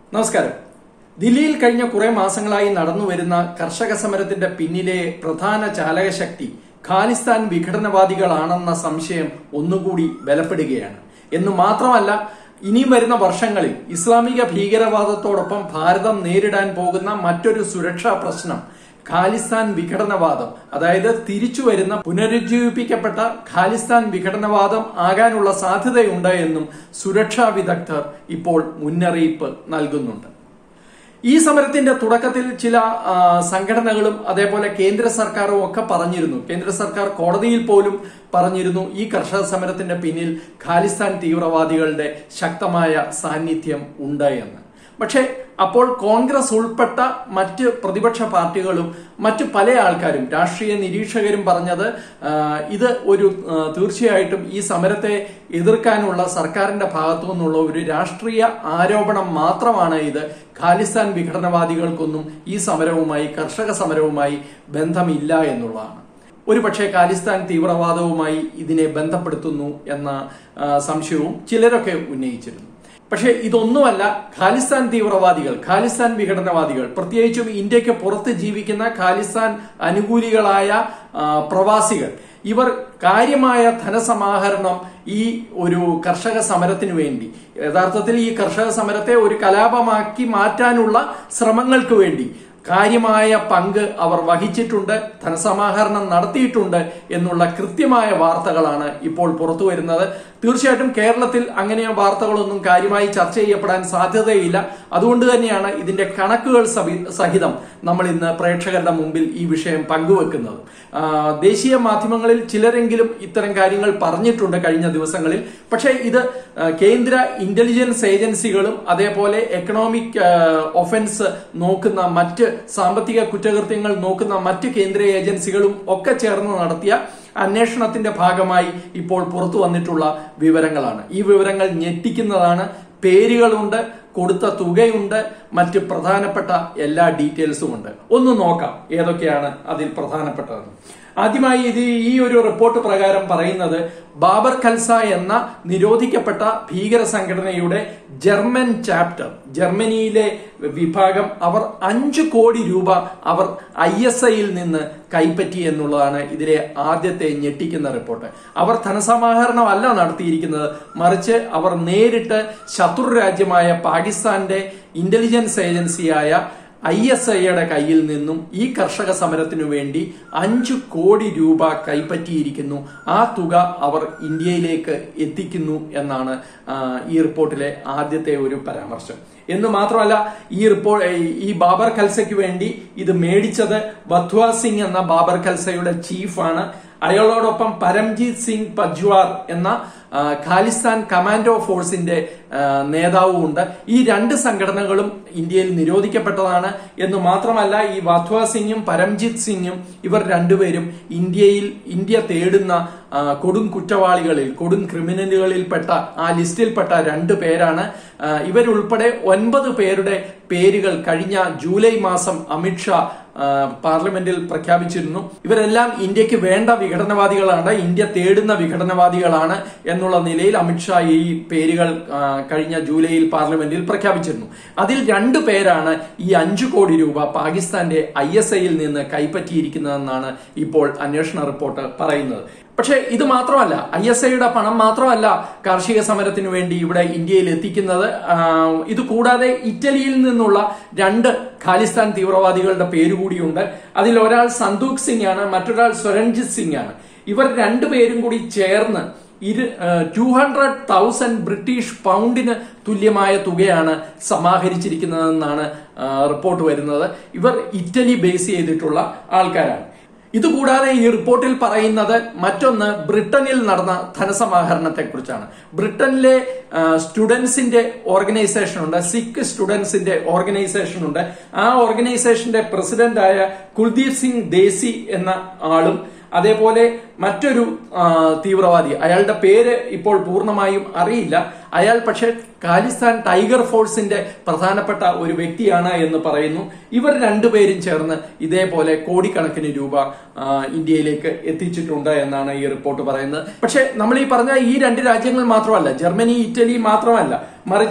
നമസ്കാരം ദില്ലിയിൽ കഴിഞ്ഞ കുറെ മാസങ്ങളായി നടന്നുവരുന്ന കർഷക സമരത്തിന്റെ പിന്നിലെ പ്രധാന ചാലകശക്തി ഖാലിസ്ഥാൻ വിഘടനവാദികളാണെന്ന സംശയം ഒന്നുകൂടി ബലപ്പെടുകയാണ് എന്ന് മാത്രമല്ല ഇനിയും വരുന്ന വർഷങ്ങളിൽ ഇസ്ലാമിക ഭീകരവാദത്തോടൊപ്പം ഭാരതം നേരിടാൻ പോകുന്ന മറ്റൊരു സുരക്ഷാ പ്രശ്നം ഖാലിസ്ഥാൻ വിഘടനവാദം അതായത് തിരിച്ചു വരുന്ന പുനരുജ്ജീവിപ്പിക്കപ്പെട്ട ഖാലിസ്ഥാൻ വിഘടനവാദം ആകാനുള്ള സാധ്യതയുണ്ട് എന്നും സുരക്ഷാ വിദഗ്ധർ ഇപ്പോൾ മുന്നറിയിപ്പ് നൽകുന്നുണ്ട് ഈ സമരത്തിന്റെ തുടക്കത്തിൽ ചില ആ, സംഘടനകളും അതേപോലെ കേന്ദ്ര സർക്കാരും ഒക്കെ പറഞ്ഞിരുന്നു കേന്ദ്ര സർക്കാർ കോടതിയിൽ പോലും പറഞ്ഞിരുന്നു ഈ കർഷക സമരത്തിന്റെ പിന്നിൽ ഖാലിസ്ഥാൻ തീവ്രവാദികളുടെ ശക്തമായ സാന്നിധ്യം ഉണ്ട് എന്ന് പക്ഷേ അപ്പോൾ കോൺഗ്രസ് ഉൾപ്പെട്ട മറ്റ് പ്രതിപക്ഷ പാർട്ടികളും മറ്റു പല ആൾക്കാരും രാഷ്ട്രീയ നിരീക്ഷകരും പറഞ്ഞത് ആ, ഇത് ഒരു ആ, തീർച്ചയായിട്ടും ഈ സമരത്തെ എതിർക്കാനുള്ള സർക്കാരിന്റെ ഭാഗത്തു നിന്നുള്ള ഒരു രാഷ്ട്രീയ ആരോപണം മാത്രമാണ് ഇത് ഖാലിസ്ഥാൻ വിഘടനവാദികൾക്കൊന്നും ഈ സമരവുമായി കർഷക സമരവുമായി ബന്ധമില്ല എന്നുള്ളതാണ് ഒരുപക്ഷെ ഖാലിസ്ഥാൻ തീവ്രവാദവുമായി ഇതിനെ ബന്ധപ്പെടുത്തുന്നു എന്ന ആ, സംശയവും ചിലരൊക്കെ ഉന്നയിച്ചിരുന്നു പക്ഷേ ഇതൊന്നുമല്ല ഖാലിസ്ഥാൻ തീവ്രവാദികൾ ഖാലിസ്ഥാൻ വിഘടനവാദികൾ പ്രത്യേകിച്ചും ഇന്ത്യക്ക് പുറത്ത് ജീവിക്കുന്ന ഖാലിസ്ഥാൻ അനുകൂലികളായ ആ, പ്രവാസികൾ ഇവർ കാര്യമായ ധനസമാഹരണം ഈ ഒരു കർഷക സമരത്തിനു വേണ്ടി യഥാർത്ഥത്തിൽ ഈ കർഷക സമരത്തെ ഒരു കലാപമാക്കി മാറ്റാനുള്ള ശ്രമങ്ങൾക്ക് വേണ്ടി കാര്യമായ പങ്ക് അവർ വഹിച്ചിട്ടുണ്ട് ധനസമാഹരണം നടത്തിയിട്ടുണ്ട് എന്നുള്ള കൃത്യമായ വാർത്തകളാണ് ഇപ്പോൾ പുറത്തു വരുന്നത് തീർച്ചയായിട്ടും കേരളത്തിൽ അങ്ങനെ വാർത്തകളൊന്നും കാര്യമായി ചർച്ച ചെയ്യപ്പെടാൻ സാധ്യതയില്ല അതുകൊണ്ട് തന്നെയാണ് ഇതിന്റെ കണക്കുകൾ സവി- സഹിതം നമ്മൾ ഇന്ന് പ്രേക്ഷകരുടെ മുമ്പിൽ ഈ വിഷയം പങ്കുവെക്കുന്നത് ആ, ദേശീയ മാധ്യമങ്ങളിൽ ചിലരെങ്കിലും ഇത്തരം കാര്യങ്ങൾ പറഞ്ഞിട്ടുണ്ട് കഴിഞ്ഞ ദിവസങ്ങളിൽ പക്ഷേ ഇത് ആ, കേന്ദ്ര ഇന്റലിജൻസ് ഏജൻസികളും അതേപോലെ എക്കണോമിക് ആ, ഒഫൻസ് നോക്കുന്ന മറ്റ് സാമ്പത്തിക കുറ്റകൃത്യങ്ങൾ നോക്കുന്ന മറ്റ് കേന്ദ്ര ഏജൻസികളും ഒക്കെ ചേർന്ന് നടത്തിയ അന്വേഷണത്തിന്റെ ഭാഗമായി ഇപ്പോൾ പുറത്തു വന്നിട്ടുള്ള വിവരങ്ങളാണ് ഈ വിവരങ്ങൾ ഞെട്ടിക്കുന്നതാണ് പേരുകളുണ്ട് കൊടുത്ത തുകയുണ്ട് മറ്റ് പ്രധാനപ്പെട്ട എല്ലാ ഡീറ്റെയിൽസും ഉണ്ട് ഒന്ന് നോക്കാം ഏതൊക്കെയാണ് അതിൽ പ്രധാനപ്പെട്ടത് ആദ്യമായി ഇത് ഈ ഒരു റിപ്പോർട്ട് പ്രകാരം പറയുന്നത് ബാബർ ഖൽസ എന്ന നിരോധിക്കപ്പെട്ട ഭീകര സംഘടനയുടെ ജർമ്മൻ ചാപ്റ്റർ ജർമ്മനിയിലെ വിഭാഗം അവർ അഞ്ചു കോടി രൂപ അവർ ഐ എസ് ഐയിൽ നിന്ന് കൈപ്പറ്റി എന്നുള്ളതാണ് ഇതിലെ ആദ്യത്തെ ഞെട്ടിക്കുന്ന റിപ്പോർട്ട് അവർ ധനസമാഹരണമല്ല നടത്തിയിരിക്കുന്നത് മറിച്ച് അവർ നേരിട്ട് ശത്രു രാജ്യമായ പാകിസ്ഥാന്റെ ഇന്റലിജൻസ് ഏജൻസിയായ ഐ എസ് ഐയുടെ കയ്യിൽ നിന്നും ഈ കർഷക സമരത്തിനു വേണ്ടി അഞ്ചു കോടി രൂപ കൈപ്പറ്റിയിരിക്കുന്നു ആ തുക അവർ ഇന്ത്യയിലേക്ക് എത്തിക്കുന്നു എന്നാണ് ആ, ഈ റിപ്പോർട്ടിലെ ആദ്യത്തെ ഒരു പരാമർശം എന്ന് മാത്രമല്ല ഈ റിപ്പോർട്ട് ഈ ബാബർ ഖൽസയ്ക്ക് വേണ്ടി ഇത് മേടിച്ചത് ബത്വ സിംഗ് എന്ന ബാബർ ഖൽസയുടെ ചീഫാണ് അയാളോടൊപ്പം പരംജീത് സിംഗ് പജ്വാർ എന്ന ആ, ഖാലിസ്ഥാൻ കമാൻഡോ ഫോഴ്സിന്റെ ആ, നേതാവും ഉണ്ട് ഈ രണ്ട് സംഘടനകളും ഇന്ത്യയിൽ നിരോധിക്കപ്പെട്ടതാണ് എന്ന് മാത്രമല്ല ഈ വാധ്വ സിംഗും പരംജിത് സിംഗും ഇവർ രണ്ടുപേരും ഇന്ത്യയിൽ ഇന്ത്യ തേടുന്ന ആ, കൊടും കുറ്റവാളികളിൽ കൊടും ക്രിമിനലുകളിൽപ്പെട്ട ആ ലിസ്റ്റിൽപ്പെട്ട രണ്ട് പേരാണ് ആ, ഇവരുൾപ്പെടെ ഒൻപത് പേരുടെ പേരുകൾ കഴിഞ്ഞ ജൂലൈ മാസം അമിത്ഷാ ആ, പാർലമെന്റിൽ പ്രഖ്യാപിച്ചിരുന്നു ഇവരെല്ലാം ഇന്ത്യക്ക് വേണ്ട വിഘടനവാദികളാണ് ഇന്ത്യ തേടുന്ന വിഘടനവാദികളാണ് എന്നുള്ള നിലയിൽ അമിത്ഷാ ഈ പേരുകൾ ആ, കഴിഞ്ഞ ജൂലൈയിൽ പാർലമെന്റിൽ പ്രഖ്യാപിച്ചിരുന്നു അതിൽ രണ്ടു പേരാണ് ഈ അഞ്ചു കോടി രൂപ പാകിസ്ഥാന്റെ ഐ എസ് ഐയിൽ നിന്ന് കൈപ്പറ്റിയിരിക്കുന്നതെന്നാണ് ഇപ്പോൾ അന്വേഷണ റിപ്പോർട്ട് പറയുന്നത് പക്ഷേ ഇത് മാത്രമല്ല ഐ എസ് ഐയുടെ പണം മാത്രമല്ല കാർഷിക സമരത്തിനു വേണ്ടി ഇവിടെ ഇന്ത്യയിൽ എത്തിക്കുന്നത് ആ, ഇത് കൂടാതെ ഇറ്റലിയിൽ നിന്നുള്ള രണ്ട് ഖാലിസ്ഥാൻ തീവ്രവാദികളുടെ പേര് കൂടിയുണ്ട് അതിൽ ഒരാൾ സന്തൂഖ് സിംഗ് ആണ് മറ്റൊരാൾ സ്വരൺജിത് സിംഗ് ആണ് ഇവർ രണ്ടുപേരും കൂടി ചേർന്ന് ഇരു ടു ഹൺഡ്രഡ് തൗസൻഡ് ബ്രിട്ടീഷ് പൗണ്ടിന് തുല്യമായ തുകയാണ് സമാഹരിച്ചിരിക്കുന്നതെന്നാണ് ആ, റിപ്പോർട്ട് വരുന്നത് ഇവർ ഇറ്റലി ബേസ് ചെയ്തിട്ടുള്ള ആൾക്കാരാണ് ഇതുകൂടാതെ ഈ റിപ്പോർട്ടിൽ പറയുന്നത് മറ്റൊന്ന് ബ്രിട്ടനിൽ നടന്ന ധനസമാഹരണത്തെ കുറിച്ചാണ് ബ്രിട്ടനിലെ ആ, സ്റ്റുഡൻസിന്റെ ഓർഗനൈസേഷൻ ഉണ്ട് സിഖ് സ്റ്റുഡൻസിന്റെ ഓർഗനൈസേഷൻ ഉണ്ട് ആ ഓർഗനൈസേഷന്റെ പ്രസിഡന്റായ കുൽദീപ് സിംഗ് ദേശി എന്ന ആളും അതേപോലെ മറ്റൊരു ആ, തീവ്രവാദി അയാളുടെ പേര് ഇപ്പോൾ പൂർണ്ണമായും അറിയില്ല അയാൾ പക്ഷേ ഖാലിസ്ഥാൻ ടൈഗർ ഫോഴ്സിന്റെ പ്രധാനപ്പെട്ട ഒരു വ്യക്തിയാണ് എന്ന് പറയുന്നു ഇവർ രണ്ടുപേരും ചേർന്ന് ഇതേപോലെ കോടിക്കണക്കിന് രൂപ ആ, ഇന്ത്യയിലേക്ക് എത്തിച്ചിട്ടുണ്ട് എന്നാണ് ഈ റിപ്പോർട്ട് പറയുന്നത് പക്ഷേ നമ്മൾ ഈ പറഞ്ഞ ഈ രണ്ട് രാജ്യങ്ങൾ മാത്രമല്ല ജർമ്മനി ഇറ്റലി മാത്രമല്ല മറിച്ച്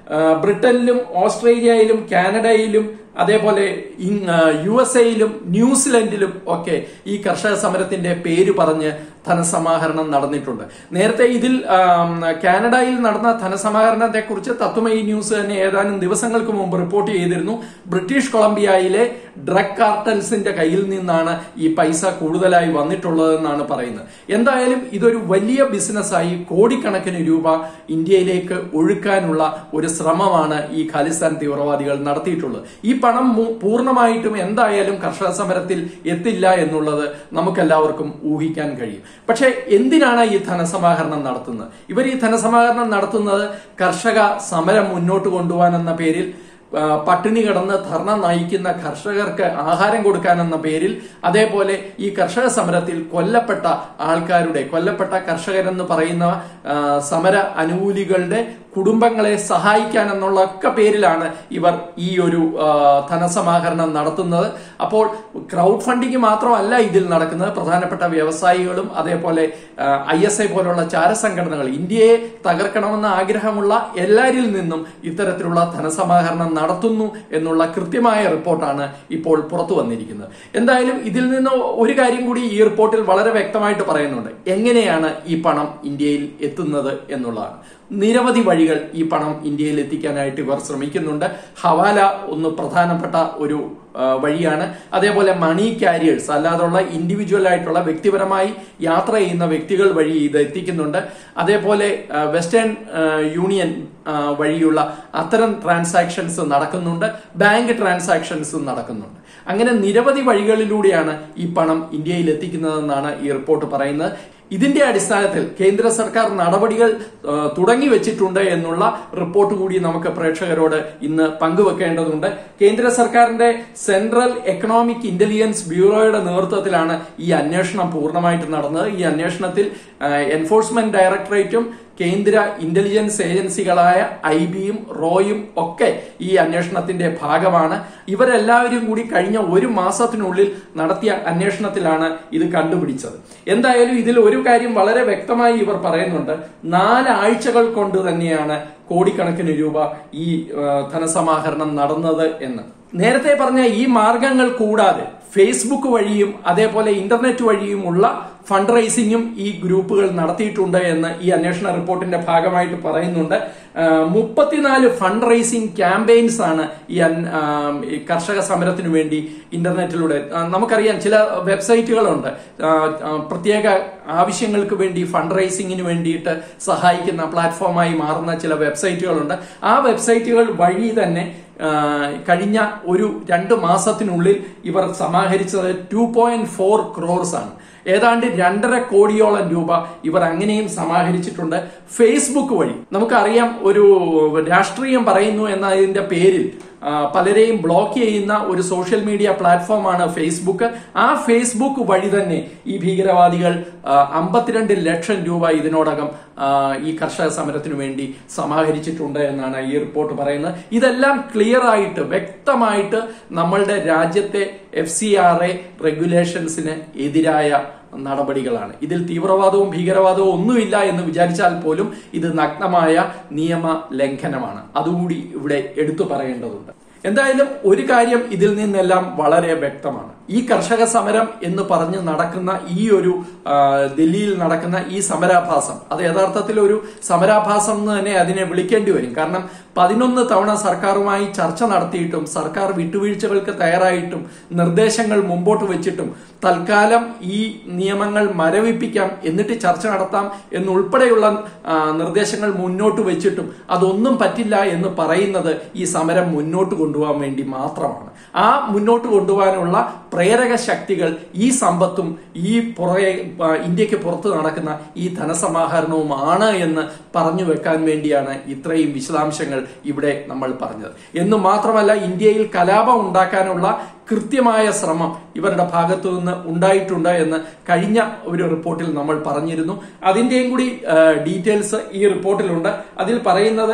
ആ, ബ്രിട്ടനിലും ഓസ്ട്രേലിയയിലും കാനഡയിലും അതേപോലെ ഇങ്- ആ, യു എസ് എയിലും ന്യൂസിലൻഡിലും ഒക്കെ ഈ കർഷക സമരത്തിന്റെ പേര് പറഞ്ഞ് ധനസമാഹരണം നടന്നിട്ടുണ്ട് നേരത്തെ ഇതിൽ ആം, കാനഡയിൽ നടന്ന ധനസമാഹരണത്തെ കുറിച്ച് തത്വമയി ന്യൂസ് തന്നെ ഏതാനും ദിവസങ്ങൾക്ക് മുമ്പ് റിപ്പോർട്ട് ചെയ്തിരുന്നു ബ്രിട്ടീഷ് കൊളംബിയയിലെ ഡ്രഗ് കാർട്ടൽസിന്റെ കയ്യിൽ നിന്നാണ് ഈ പൈസ കൂടുതലായി വന്നിട്ടുള്ളതെന്നാണ് പറയുന്നത് എന്തായാലും ഇതൊരു വലിയ ബിസിനസ്സായി കോടിക്കണക്കിന് രൂപ ഇന്ത്യയിലേക്ക് ഒഴുക്കാനുള്ള ഒരു ശ്രമമാണ് ഈ ഖാലിസ്ഥാൻ തീവ്രവാദികൾ നടത്തിയിട്ടുള്ളത് ഈ പണം മു- പൂർണ്ണമായിട്ടും എന്തായാലും കർഷക സമരത്തിൽ എത്തില്ല എന്നുള്ളത് നമുക്കെല്ലാവർക്കും ഊഹിക്കാൻ കഴിയും പക്ഷേ എന്തിനാണ് ഈ ധനസമാഹരണം നടത്തുന്നത് ഇവർ ഈ ധനസമാഹരണം നടത്തുന്നത് കർഷക സമരം മുന്നോട്ട് കൊണ്ടുപോകാൻ എന്ന പേരിൽ ആ, പട്ടിണി കിടന്ന് ധർണ നയിക്കുന്ന കർഷകർക്ക് ആഹാരം കൊടുക്കാനെന്ന പേരിൽ അതേപോലെ ഈ കർഷക സമരത്തിൽ കൊല്ലപ്പെട്ട ആൾക്കാരുടെ കൊല്ലപ്പെട്ട കർഷകരെന്ന് പറയുന്ന ആ, സമര അനുകൂലികളുടെ കുടുംബങ്ങളെ സഹായിക്കാൻ എന്നുള്ള ഒക്കെ പേരിലാണ് ഇവർ ഈ ഒരു ആ, ധനസമാഹരണം നടത്തുന്നത് അപ്പോൾ ക്രൗഡ് ഫണ്ടിങ് മാത്രമല്ല ഇതിൽ നടക്കുന്നത് പ്രധാനപ്പെട്ട വ്യവസായികളും അതേപോലെ ഐ എസ് ഐ പോലുള്ള ചാരസംഘടനകൾ ഇന്ത്യയെ തകർക്കണമെന്ന ആഗ്രഹമുള്ള എല്ലാരിൽ നിന്നും ഇത്തരത്തിലുള്ള ധനസമാഹരണം നടത്തുന്നു എന്നുള്ള കൃത്യമായ റിപ്പോർട്ടാണ് ഇപ്പോൾ പുറത്തു വന്നിരിക്കുന്നത് എന്തായാലും ഇതിൽ നിന്ന് ഒരു കാര്യം കൂടി ഈ റിപ്പോർട്ടിൽ വളരെ വ്യക്തമായിട്ട് പറയുന്നുണ്ട് എങ്ങനെയാണ് ഈ പണം ഇന്ത്യയിൽ എത്തുന്നത് എന്നുള്ളതാണ് നിരവധി വഴികൾ ഈ പണം ഇന്ത്യയിൽ എത്തിക്കാനായിട്ട് ഇവർ ശ്രമിക്കുന്നുണ്ട് ഹവാല ഒന്ന് പ്രധാനപ്പെട്ട ഒരു ആ, വഴിയാണ് അതേപോലെ മണി കാരിയേഴ്സ് അല്ലാതുള്ള ഇൻഡിവിജ്വൽ ആയിട്ടുള്ള വ്യക്തിപരമായി യാത്ര ചെയ്യുന്ന വ്യക്തികൾ വഴി ഇത് എത്തിക്കുന്നുണ്ട് അതേപോലെ ആ, വെസ്റ്റേൺ ആ, യൂണിയൻ ആ, വഴിയുള്ള അത്തരം ട്രാൻസാക്ഷൻസ് നടക്കുന്നുണ്ട് ബാങ്ക് ട്രാൻസാക്ഷൻസ് നടക്കുന്നുണ്ട് അങ്ങനെ നിരവധി വഴികളിലൂടെയാണ് ഈ പണം ഇന്ത്യയിൽ എത്തിക്കുന്നതെന്നാണ് ഈ റിപ്പോർട്ട് പറയുന്നത് ഇതിന്റെ അടിസ്ഥാനത്തിൽ കേന്ദ്ര സർക്കാർ നടപടികൾ ആ, തുടങ്ങി വെച്ചിട്ടുണ്ട് എന്നുള്ള റിപ്പോർട്ട് കൂടി നമുക്ക് പ്രേക്ഷകരോട് ഇന്ന് പങ്കുവെക്കേണ്ടതുണ്ട് കേന്ദ്ര സർക്കാരിന്റെ സെൻട്രൽ എക്കണോമിക് ഇന്റലിജൻസ് ബ്യൂറോയുടെ നേതൃത്വത്തിലാണ് ഈ അന്വേഷണം പൂർണ്ണമായിട്ട് നടന്നത് ഈ അന്വേഷണത്തിൽ ആ, എൻഫോഴ്സ്മെന്റ് ഡയറക്ടറേറ്റും കേന്ദ്ര ഇന്റലിജൻസ് ഏജൻസികളായ ഐ ബിയും റോയും ഒക്കെ ഈ അന്വേഷണത്തിന്റെ ഭാഗമാണ് ഇവരെല്ലാവരും കൂടി കഴിഞ്ഞ ഒരു മാസത്തിനുള്ളിൽ നടത്തിയ അന്വേഷണത്തിലാണ് ഇത് കണ്ടുപിടിച്ചത് എന്തായാലും ഇതിൽ ഒരു കാര്യം വളരെ വ്യക്തമായി ഇവർ പറയുന്നുണ്ട് നാലാഴ്ചകൾ കൊണ്ട് തന്നെയാണ് കോടിക്കണക്കിന് രൂപ ഈ ആ, ധനസമാഹരണം നടന്നത് എന്ന് നേരത്തെ പറഞ്ഞ ഈ മാർഗങ്ങൾ കൂടാതെ ഫേസ്ബുക്ക് വഴിയും അതേപോലെ ഇന്റർനെറ്റ് വഴിയുമുള്ള ഫണ്ട് റൈസിംഗും ഈ ഗ്രൂപ്പുകൾ നടത്തിയിട്ടുണ്ട് എന്ന് ഈ അന്വേഷണ റിപ്പോർട്ടിന്റെ ഭാഗമായിട്ട് പറയുന്നുണ്ട് ആ, മുപ്പത്തിനാല് ഫണ്ട് റൈസിംഗ് ക്യാമ്പയിൻസ് ആണ് ഈ അൻ- ആ, ഈ കർഷക സമരത്തിനു വേണ്ടി ഇന്റർനെറ്റിലൂടെ ആ, നമുക്കറിയാം ചില വെബ്സൈറ്റുകളുണ്ട് ആ, ആ, പ്രത്യേക ആവശ്യങ്ങൾക്ക് വേണ്ടി ഫണ്ട് റൈസിംഗിന് വേണ്ടിയിട്ട് സഹായിക്കുന്ന പ്ലാറ്റ്ഫോമായി മാറുന്ന ചില വെബ്സൈറ്റുകളുണ്ട് ആ വെബ്സൈറ്റുകൾ വഴി തന്നെ ആ, കഴിഞ്ഞ ഒരു രണ്ട് മാസത്തിനുള്ളിൽ ഇവർ സമാഹരിച്ചത് ടു പോയിന്റ് ഫോർ ക്രോർസ് ആണ് ഏതാണ്ട് രണ്ടര കോടിയോളം രൂപ ഇവർ അങ്ങനെയും സമാഹരിച്ചിട്ടുണ്ട് ഫേസ്ബുക്ക് വഴി നമുക്കറിയാം ഒരു രാഷ്ട്രീയം പറയുന്നു എന്നതിന്റെ പേരിൽ ആ, പലരെയും ബ്ലോക്ക് ചെയ്യുന്ന ഒരു സോഷ്യൽ മീഡിയ പ്ലാറ്റ്ഫോമാണ് ഫേസ്ബുക്ക് ആ ഫേസ്ബുക്ക് വഴി തന്നെ ഈ ഭീകരവാദികൾ ആ, അമ്പത്തിരണ്ട് ലക്ഷം രൂപ ഇതിനോടകം ആ, ഈ കർഷക സമരത്തിനു വേണ്ടി സമാഹരിച്ചിട്ടുണ്ട് എന്നാണ് ഈ റിപ്പോർട്ട് പറയുന്നത് ഇതെല്ലാം ക്ലിയർ ആയിട്ട് വ്യക്തമായിട്ട് നമ്മളുടെ രാജ്യത്തെ എഫ് സി ആർ എ റെഗുലേഷൻസിന് എതിരായ നടപടികളാണ് ഇതിൽ തീവ്രവാദവും ഭീകരവാദവും ഒന്നുമില്ല എന്ന് വിചാരിച്ചാൽ പോലും ഇത് നഗ്നമായ നിയമ ലംഘനമാണ് അതുകൂടി ഇവിടെ എടുത്തു പറയേണ്ടതുണ്ട് എന്തായാലും ഒരു കാര്യം ഇതിൽ നിന്നെല്ലാം വളരെ വ്യക്തമാണ് ഈ കർഷക സമരം എന്ന് പറഞ്ഞ് നടക്കുന്ന ഈ ഒരു ആ, ഡൽഹിയിൽ നടക്കുന്ന ഈ സമരാഭാസം അത് യഥാർത്ഥത്തിൽ ഒരു സമരാഭാസം എന്ന് തന്നെ അതിനെ വിളിക്കേണ്ടി വരും കാരണം പതിനൊന്ന് തവണ സർക്കാരുമായി ചർച്ച നടത്തിയിട്ടും സർക്കാർ വിട്ടുവീഴ്ചകൾക്ക് തയ്യാറായിട്ടും നിർദ്ദേശങ്ങൾ മുമ്പോട്ട് വെച്ചിട്ടും തൽക്കാലം ഈ നിയമങ്ങൾ മരവിപ്പിക്കാം എന്നിട്ട് ചർച്ച നടത്താം എന്നുൾപ്പെടെയുള്ള ആ, നിർദ്ദേശങ്ങൾ മുന്നോട്ട് വെച്ചിട്ടും അതൊന്നും പറ്റില്ല എന്ന് പറയുന്നത് ഈ സമരം മുന്നോട്ട് കൊണ്ടുപോകാൻ വേണ്ടി മാത്രമാണ് ആ മുന്നോട്ട് കൊണ്ടുപോകാനുള്ള പ്രേരക ശക്തികൾ ഈ സമ്പത്തും ഈ പുറകെ ആ, ഇന്ത്യക്ക് പുറത്ത് നടക്കുന്ന ഈ ധനസമാഹരണവുമാണ് എന്ന് പറഞ്ഞു വെക്കാൻ വേണ്ടിയാണ് ഇത്രയും വിശദാംശങ്ങൾ ഇവിടെ നമ്മൾ പറഞ്ഞത് എന്ന് മാത്രമല്ല ഇന്ത്യയിൽ കലാപം ഉണ്ടാക്കാനുള്ള കൃത്യമായ ശ്രമം ഇവരുടെ ഭാഗത്തു നിന്ന് ഉണ്ടായിട്ടുണ്ട് എന്ന് കഴിഞ്ഞ ഒരു റിപ്പോർട്ടിൽ നമ്മൾ പറഞ്ഞിരുന്നു അതിന്റെയും കൂടി ഡീറ്റെയിൽസ് ഈ റിപ്പോർട്ടിലുണ്ട് അതിൽ പറയുന്നത്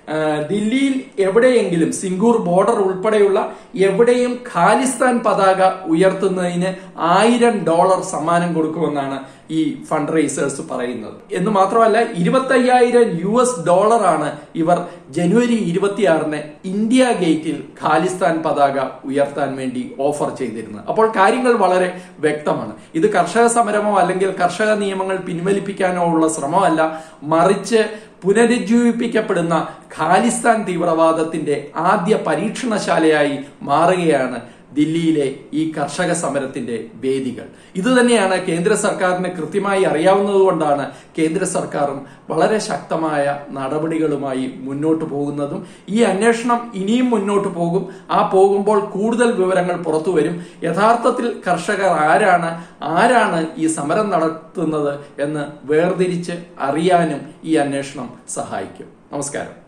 ആ, ദില്ലിയിൽ എവിടെയെങ്കിലും സിംഗൂർ ബോർഡർ ഉൾപ്പെടെയുള്ള എവിടെയും ഖാലിസ്ഥാൻ പതാക ഉയർത്തുന്നതിന് ആയിരം ഡോളർ സമ്മാനം കൊടുക്കുമെന്നാണ് ഈ ഫണ്ട് റൈസേഴ്സ് പറയുന്നത് എന്ന് മാത്രമല്ല ഇരുപത്തയ്യായിരം യു എസ് ഡോളറാണ് ഇവർ ജനുവരി ഇരുപത്തിയാറിന് ഇന്ത്യ ഗേറ്റിൽ ഖാലിസ്ഥാൻ പതാക ഉയർത്താൻ വേണ്ടി ഓഫർ ചെയ്തിരുന്നത് അപ്പോൾ കാര്യങ്ങൾ വളരെ വ്യക്തമാണ് ഇത് കർഷക സമരമോ അല്ലെങ്കിൽ കർഷക നിയമങ്ങൾ പിൻവലിപ്പിക്കാനോ ഉള്ള ശ്രമമല്ല മറിച്ച് പുനരുജ്ജീവിപ്പിക്കപ്പെടുന്ന ഖാലിസ്ഥാൻ തീവ്രവാദത്തിന്റെ ആദ്യ പരീക്ഷണശാലയായി മാറുകയാണ് ദില്ലിയിലെ ഈ കർഷക സമരത്തിന്റെ വേദികൾ ഇത് തന്നെയാണ് കേന്ദ്ര സർക്കാരിന് കൃത്യമായി അറിയാവുന്നതുകൊണ്ടാണ് കേന്ദ്ര സർക്കാരും വളരെ ശക്തമായ നടപടികളുമായി മുന്നോട്ട് പോകുന്നതും ഈ അന്വേഷണം ഇനിയും മുന്നോട്ട് പോകും ആ പോകുമ്പോൾ കൂടുതൽ വിവരങ്ങൾ പുറത്തു വരും യഥാർത്ഥത്തിൽ കർഷകർ ആരാണ് ആരാണ് ഈ സമരം നടത്തുന്നത് എന്ന് വേർതിരിച്ച് അറിയാനും ഈ അന്വേഷണം സഹായിക്കും നമസ്കാരം